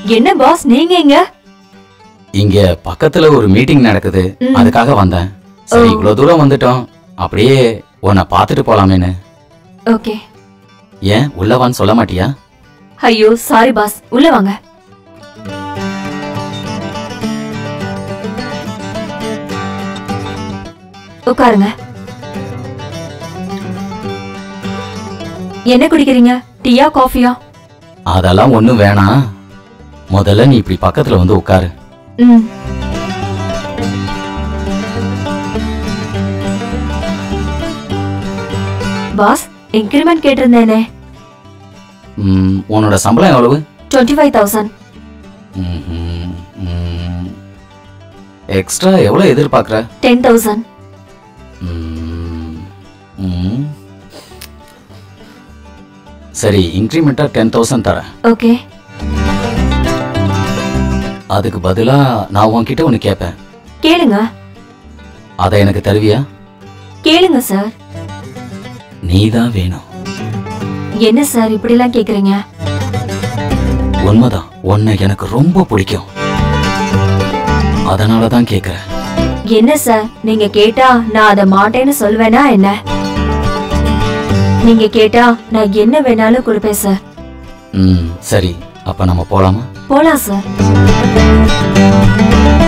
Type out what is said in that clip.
என்ன பாஸ் நீங்க இங்க இங்க பக்கத்துல ஒரு மீட்டிங் நடக்குது ம். அதுக்காக வந்தேன் சரி ஓ. இவ்வளவு தூரம் வந்துட்டோம் அப்படியே உன்னை பார்த்துட்டு போலாமேன்னு ஓகே ஏன் உள்ளவான்னு சொல்ல மாட்டியா ஐயோ சாரி பாஸ் உள்ள வாங்க உட்காருங்க என்ன குடிக்கிறீங்க டீயா காஃபியா அதெல்லாம் ஒண்ணும் வேணாம் முதல்ல நீ இப்படி பக்கத்துல வந்து உட்காரு ம் பாஸ் இன்கிரிமெண்ட் கேட்டிருந்தேனே ம், உன்னோட சம்பளம் எவ்வளவு டுவெண்ட்டி ஃபைவ் தௌசண்ட் எக்ஸ்ட்ரா எவ்வளவு எதிர்பார்க்கற டென் தௌசண்ட் ம், ம். சரி இன்க்ரிமெண்டா டென் தௌசண்ட் தரேன் ஓகே அதுக்கு பதிலா நான் உன்கிட்ட ஒன்னு கேட்பேன் கேளுங்க அதை எனக்கு தருவியா கேளுங்க சார் நீ தான் வேணும் என்ன சார் இப்படிலாம் கேக்குறீங்க உண்மைதான் உன்னை எனக்கு ரொம்ப பிடிக்கும் அதனால தான் கேட்கறேன் என்ன சார் நீங்க கேட்டா நான் அத மாட்டேன்னு சொல்வேனா என்ன நீங்க கேட்டா நான் என்ன வேணாலும் கொடுப்பேன் சார் ம் சரி அப்ப நம்ம போலாமா போலாம் சார்